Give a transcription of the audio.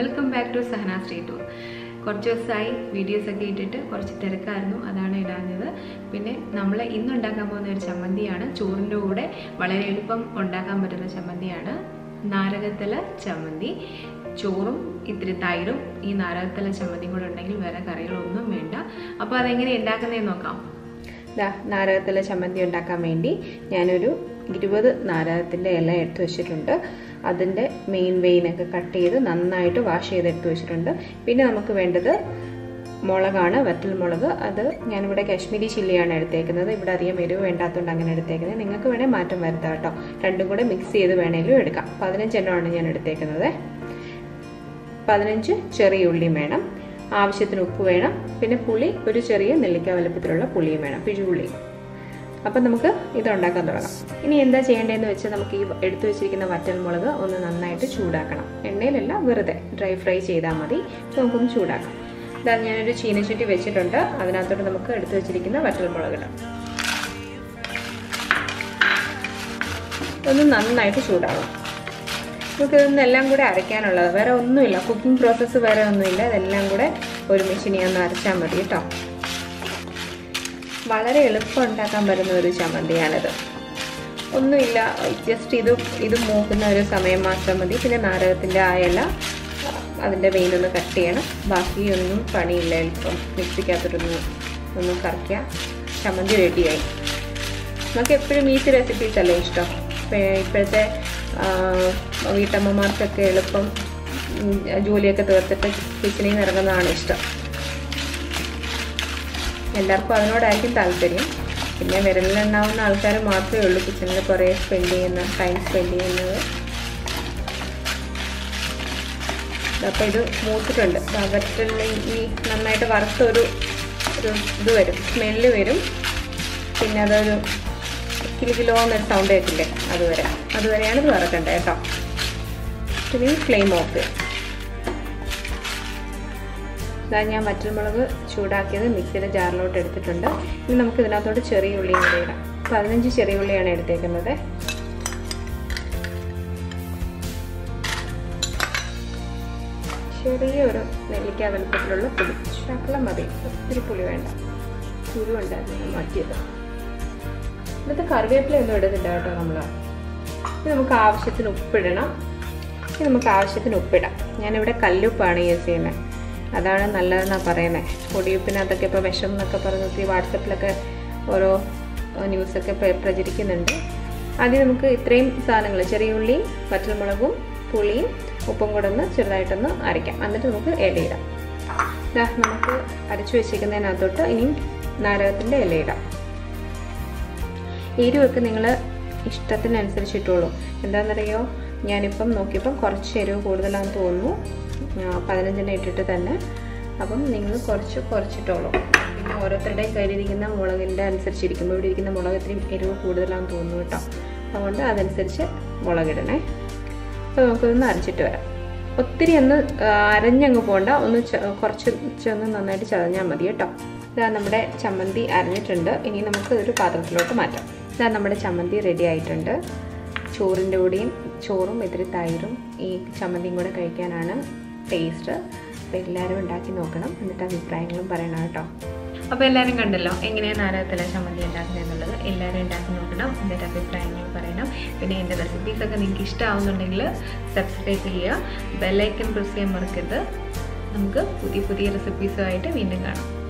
welcome back to സഹന Shri tour കുറച്ച് ദിവസമായി വീഡിയോസ് ഒക്കെ ഇട്ടിട്ട് കുറച്ച് തിരക്കായിരുന്നു അതാണ് ഇടാഞ്ഞത് പിന്നെ നമ്മൾ ഇന്ന് ഉണ്ടാക്കാൻ പോകുന്ന ഒരു ചമ്മന്തിയാണ് ചോറിൻ്റെ കൂടെ വളരെ എളുപ്പം ഉണ്ടാക്കാൻ പറ്റുന്ന ചമ്മന്തിയാണ് നാരകത്തല ചമ്മന്തി ചോറും ഇത്തിരി തൈരും ഈ നാരകത്തല ചമ്മന്തിയും കൂടെ ഉണ്ടെങ്കിൽ വേറെ കറികളൊന്നും വേണ്ട അപ്പോൾ അതെങ്ങനെ ഉണ്ടാക്കുന്നതെന്ന് നോക്കാം ദാ നാരകത്തിലെ ചമ്മന്തി ഉണ്ടാക്കാൻ വേണ്ടി ഞാനൊരു ഇരുപത് നാരകത്തിൻ്റെ ഇല എടുത്തു വെച്ചിട്ടുണ്ട് അതിൻ്റെ മെയിൻ വെയിനൊക്കെ കട്ട് ചെയ്ത് നന്നായിട്ട് വാഷ് ചെയ്ത് എടുത്തു വെച്ചിട്ടുണ്ട് പിന്നെ നമുക്ക് വേണ്ടത് മുളകാണ് വറ്റൽ മുളക് അത് ഞാനിവിടെ കാശ്മീരി ചില്ലിയാണ് എടുത്തേക്കുന്നത് ഇവിടെ അധികം എരിവ് വേണ്ടാത്തതുകൊണ്ട് അങ്ങനെ എടുത്തേക്കുന്നത് നിങ്ങൾക്ക് വേണേൽ മാറ്റം വരുത്താം കേട്ടോ രണ്ടും കൂടെ മിക്സ് ചെയ്ത് വേണേലും എടുക്കാം പതിനഞ്ചെണ്ണമാണ് ഞാൻ എടുത്തേക്കുന്നത് പതിനഞ്ച് ചെറിയ ഉള്ളിയും വേണം ആവശ്യത്തിന് ഉപ്പ് വേണം പിന്നെ പുളി ഒരു ചെറിയ നെല്ലിക്ക വലുപ്പത്തിലുള്ള പുളിയും വേണം പിഴുപുളി അപ്പം നമുക്ക് ഇത് ഉണ്ടാക്കാൻ തുടങ്ങാം ഇനി എന്താ ചെയ്യേണ്ടതെന്ന് വെച്ചാൽ നമുക്ക് ഈ എടുത്തു വെച്ചിരിക്കുന്ന വറ്റൽമുളക് ഒന്ന് നന്നായിട്ട് ചൂടാക്കണം എണ്ണയിലല്ല വെറുതെ ഡ്രൈ ഫ്രൈ ചെയ്താൽ മതി നമുക്കൊന്ന് ചൂടാക്കാം ഇതാ ഞാനൊരു ചീനച്ചട്ടി വെച്ചിട്ടുണ്ട് അതിനകത്തോട്ട് നമുക്ക് എടുത്തു വെച്ചിരിക്കുന്ന വറ്റൽമുളക് ഇടാം ഒന്ന് നന്നായിട്ട് ചൂടാവും നമുക്ക് ഇതൊന്നെല്ലാം കൂടെ അരയ്ക്കാനുള്ളത് വേറെ ഒന്നുമില്ല കുക്കിംഗ് പ്രോസസ്സ് വേറെ ഒന്നുമില്ല ഇതെല്ലാം കൂടെ ഒരുമിച്ച് ഇനി ഒന്ന് അരച്ചാൽ മതി കേട്ടോ വളരെ എളുപ്പം ഉണ്ടാക്കാൻ പറ്റുന്ന ഒരു ചമ്മന്തിയാണിത് ഒന്നുമില്ല ജസ്റ്റ് ഇത് ഇത് മൂക്കുന്ന ഒരു സമയം മാത്രം മതി പിന്നെ നാരകത്തിൻ്റെ ആ ഇല അതിൻ്റെ വെയിനൊന്ന് കട്ട് ചെയ്യണം ബാക്കിയൊന്നും പണിയില്ല എളുപ്പം മിക്സിക്കകത്തോട്ടൊന്ന് ഒന്ന് കറക്കുക ചമ്മന്തി റെഡിയായി നമുക്ക് എപ്പോഴും ഈസി റെസിപ്പീസ് അല്ലേ ഇഷ്ടം ഇപ്പോഴത്തെ വീട്ടമ്മമാർക്കൊക്കെ എളുപ്പം ജോലിയൊക്കെ തീർത്തിട്ട് കിച്ചണിൽ നിന്ന് ഇറങ്ങുന്നതാണ് ഇഷ്ടം എല്ലാവർക്കും അതിനോടായിരിക്കും താല്പര്യം പിന്നെ വിരലിലുണ്ടാവുന്ന ആൾക്കാർ മാത്രമേ ഉള്ളൂ കിച്ചണിൽ കുറേ സ്പെൻഡ് ചെയ്യുന്ന ടൈം സ്പെൻഡ് ചെയ്യുന്നത് അപ്പോൾ ഇത് മൂത്തിട്ടുണ്ട് വറുത്തുള്ള ഈ നന്നായിട്ട് വറുത്തൊരു ഒരു ഇത് വരും സ്മെല്ല് വരും പിന്നെ അതൊരു കിലോ കിലോ എന്നൊരു സൗണ്ട് കേൾക്കില്ലേ അതുവരെ അതുവരെയാണ് ഇത് വറക്കേണ്ടത് കേട്ടോ പിന്നെ ഫ്ലെയിം ഓഫ് ചെയ്യാം ഇതാ ഞാൻ വറ്റൽമുളക് ചൂടാക്കിയത് മിക്സിയുടെ ജാറിലോട്ട് എടുത്തിട്ടുണ്ട് ഇനി നമുക്ക് ഇതിനകത്തോട്ട് ചെറിയ ഉള്ളിയും കൂടി ഇടാം പതിനഞ്ച് ചെറിയ ഉള്ളിയാണ് എടുത്തേക്കുന്നത് ചെറിയൊരു നെല്ലിക്ക വലുപ്പത്തിലുള്ള പുളി ശകലം മതി ഒത്തിരി പുളി വേണ്ട കുരു ഉണ്ടായിരുന്നു മാറ്റിയത് ഇന്നത്തെ കറിവേപ്പിലൊന്നും ഇടുന്നില്ല കേട്ടോ നമ്മൾ ഇത് നമുക്ക് ആവശ്യത്തിന് ഉപ്പിടണം ഇത് നമുക്ക് ആവശ്യത്തിന് ഉപ്പിടാം ഞാനിവിടെ കല്ലുപ്പാണ് യൂസ് ചെയ്യുന്നത് അതാണ് നല്ലതെന്നാണ് പറയുന്നത് പൊടിയുപ്പിനകത്തൊക്കെ ഇപ്പോൾ വിഷം എന്നൊക്കെ പറഞ്ഞ് ഒത്തിരി വാട്സപ്പിലൊക്കെ ഓരോ ന്യൂസൊക്കെ പ്രചരിക്കുന്നുണ്ട് ആദ്യം നമുക്ക് ഇത്രയും സാധനങ്ങൾ ചെറിയ ഉള്ളിയും വറ്റൽമുളകും പുളിയും ഉപ്പും കൂടെ ഒന്ന് ചെറുതായിട്ടൊന്ന് അരയ്ക്കാം എന്നിട്ട് നമുക്ക് ഇലയിടാം ഇതാ നമുക്ക് അരച്ചു വെച്ചിരിക്കുന്നതിനകത്തോട്ട് ഇനിയും നാരകത്തിൻ്റെ ഇലയിടാം എരിവൊക്കെ നിങ്ങൾ ഇഷ്ടത്തിനനുസരിച്ച് ഇട്ടോളൂ എന്താണെന്നറിയോ ഞാനിപ്പം നോക്കിയപ്പം കുറച്ച് എരിവ് കൂടുതലാണെന്ന് തോന്നുന്നു പതിനഞ്ചെണ്ണം ഇട്ടിട്ട് തന്നെ അപ്പം നിങ്ങൾ കുറച്ച് കുറച്ചിട്ടോളൂ പിന്നെ ഓരോരുത്തരുടെയും കയ്യിലിരിക്കുന്ന മുളകിൻ്റെ അനുസരിച്ചിരിക്കുമ്പോൾ ഇവിടെ ഇരിക്കുന്ന മുളക് ഇത്രയും എരിവ് കൂടുതലാണെന്ന് തോന്നുന്നു കേട്ടോ അതുകൊണ്ട് അതനുസരിച്ച് മുളകിടണേ അപ്പോൾ നമുക്കൊന്ന് അരച്ചിട്ട് വരാം ഒത്തിരി ഒന്ന് അരഞ്ഞങ്ങ് പോകണ്ട ഒന്ന് കുറച്ച് ഒന്ന് നന്നായിട്ട് ചതഞ്ഞാൽ മതി കേട്ടോ ഇതാ നമ്മുടെ ചമ്മന്തി അരഞ്ഞിട്ടുണ്ട് ഇനി നമുക്ക് ഒരു പാത്രത്തിലോട്ട് മാറ്റാം ഇതാ നമ്മുടെ ചമ്മന്തി റെഡി ആയിട്ടുണ്ട് ചോറിൻ്റെ കൂടെയും ചോറും ഇത്തിരി തൈരും ഈ ചമ്മന്തിയും കൂടെ കഴിക്കാനാണ് ടേസ്റ്റ് അപ്പോൾ എല്ലാവരും ഉണ്ടാക്കി നോക്കണം എന്നിട്ട് അഭിപ്രായങ്ങളും പറയണം കേട്ടോ അപ്പോൾ എല്ലാവരും കണ്ടല്ലോ എങ്ങനെയാണ് നാരകത്തിലെ ചമ്മന്തി ഉണ്ടാക്കുന്നത് എന്നുള്ളത് എല്ലാവരും ഉണ്ടാക്കി നോക്കണം എന്നിട്ട് അഭിപ്രായങ്ങൾ പറയണം പിന്നെ എൻ്റെ റെസിപ്പീസൊക്കെ നിങ്ങൾക്ക് ഇഷ്ടമാവുന്നുണ്ടെങ്കിൽ സബ്സ്ക്രൈബ് ചെയ്യുക ബെല്ലൈക്കൻ പ്രസ് ചെയ്യാൻ മറക്കരുത് നമുക്ക് പുതിയ പുതിയ റെസിപ്പീസുമായിട്ട് വീണ്ടും കാണാം